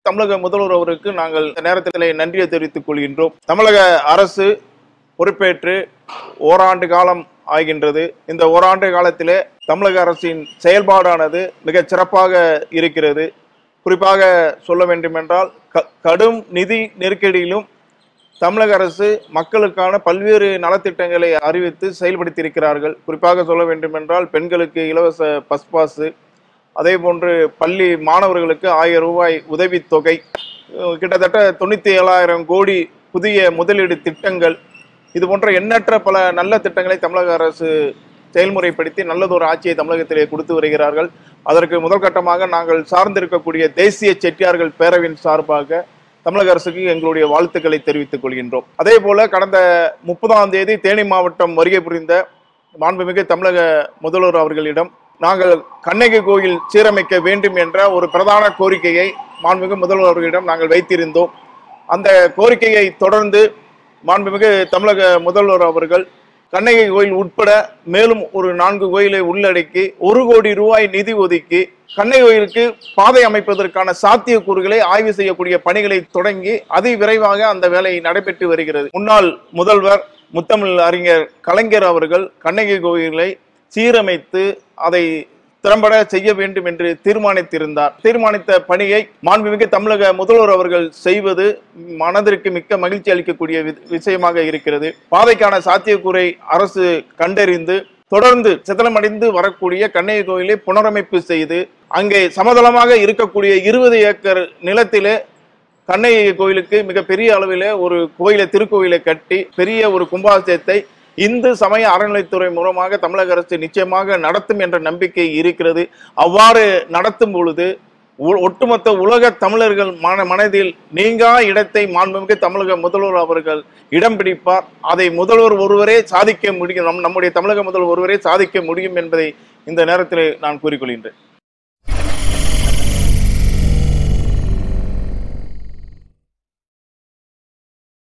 தமிழக முதல்வர் அவருக்கு நாங்கள் இந்த நேரத்திலே நன்றியை தெரிவித்துக் கொள்கின்றோம் தமிழக அரசு பொறுப்பேற்று ஓராண்டு காலம் ஆகின்றது இந்த ஓராண்டு காலத்திலே தமிழக அரசின் செயல்பாடானது மிகச் சிறப்பாக இருக்கிறது குறிப்பாக சொல்ல வேண்டுமென்றால் க கடும் நிதி நெருக்கடியிலும் தமிழக அரசு மக்களுக்கான பல்வேறு நலத்திட்டங்களை அறிவித்து செயல்படுத்தியிருக்கிறார்கள் குறிப்பாக சொல்ல வேண்டுமென்றால் பெண்களுக்கு இலவச பஸ் பாஸு அதே போன்று பள்ளி மாணவர்களுக்கு ஆயிரம் ரூபாய் உதவித்தொகை அஹ் கிட்டத்தட்ட தொண்ணூற்றி ஏழாயிரம் கோடி புதிய முதலீடு திட்டங்கள் இது போன்ற எண்ணற்ற பல நல்ல திட்டங்களை தமிழக அரசு செயல்முறைப்படுத்தி நல்லதொரு ஆட்சியை தமிழகத்திலே கொடுத்து வருகிறார்கள் அதற்கு முதல் கட்டமாக நாங்கள் சார்ந்திருக்கக்கூடிய தேசிய செட்டியார்கள் பேரவையின் சார்பாக தமிழக அரசுக்கு எங்களுடைய வாழ்த்துக்களை தெரிவித்துக் கொள்கின்றோம் அதே போல கடந்த முப்பதாம் தேதி தேனி மாவட்டம் வருகை புரிந்த மாண்புமிகு தமிழக முதல்வர் அவர்களிடம் நாங்கள் கண்ணகி கோயில் சீரமைக்க வேண்டும் என்ற ஒரு பிரதான கோரிக்கையை மாண்புமிகு முதல்வர் அவர்களிடம் நாங்கள் வைத்திருந்தோம் அந்த கோரிக்கையை தொடர்ந்து மாண்புமிகு தமிழக முதல்வர் அவர்கள் கண்ணகி கோயில் உட்பட மேலும் ஒரு நான்கு கோயிலை உள்ளடக்கி ஒரு கோடி ரூபாய் நிதி ஒதுக்கி கண்ணகி கோயிலுக்கு பாதை அமைப்பதற்கான சாத்தியக்கூறுகளை ஆய்வு செய்யக்கூடிய பணிகளை தொடங்கி அதி விரைவாக அந்த வேலை நடைபெற்று வருகிறது முன்னாள் முதல்வர் முத்தமிழ் அறிஞர் கலைஞர் அவர்கள் கண்ணகி கோயிலை சீரமைத்து அதை திறம்பட செய்ய வேண்டும் என்று தீர்மானித்திருந்தார் தீர்மானித்த பணியை மாண்புமிகு தமிழக முதல்வர் அவர்கள் செய்வது மனதிற்கு மிக்க மகிழ்ச்சி அளிக்கக்கூடிய வி- விஷயமாக இருக்கிறது பாதைக்கான சாத்தியக்கூறை அரசு கண்டறிந்து தொடர்ந்து சிதலமடைந்து வரக்கூடிய கண்ணகி கோயிலை புனரமைப்பு செய்து அங்கே சமதளமாக இருக்கக்கூடிய இருபது ஏக்கர் நிலத்திலே கண்ணகி கோயிலுக்கு மிக பெரிய அளவிலே ஒரு கோயிலை திருக்கோயிலை கட்டி பெரிய ஒரு கும்பாபிஷேகத்தை இந்து சமய அறநிலைத்துறை மூலமாக தமிழக அரசு நிச்சயமாக நடத்தும் என்ற நம்பிக்கை இருக்கிறது அவ்வாறு நடத்தும் பொழுது ஒ- ஒட்டுமொத்த உலக தமிழர்கள் மன மனதில் நீங்கா இடத்தை மாண்புமிகு தமிழக முதல்வர் அவர்கள் இடம் பிடிப்பார் அதை முதல்வர் ஒருவரே சாதிக்க முடியும் நம் நம்முடைய தமிழக முதல்வர் ஒருவரே சாதிக்க முடியும் என்பதை இந்த நேரத்தில் நான் கூறிக்கொள்கின்றேன்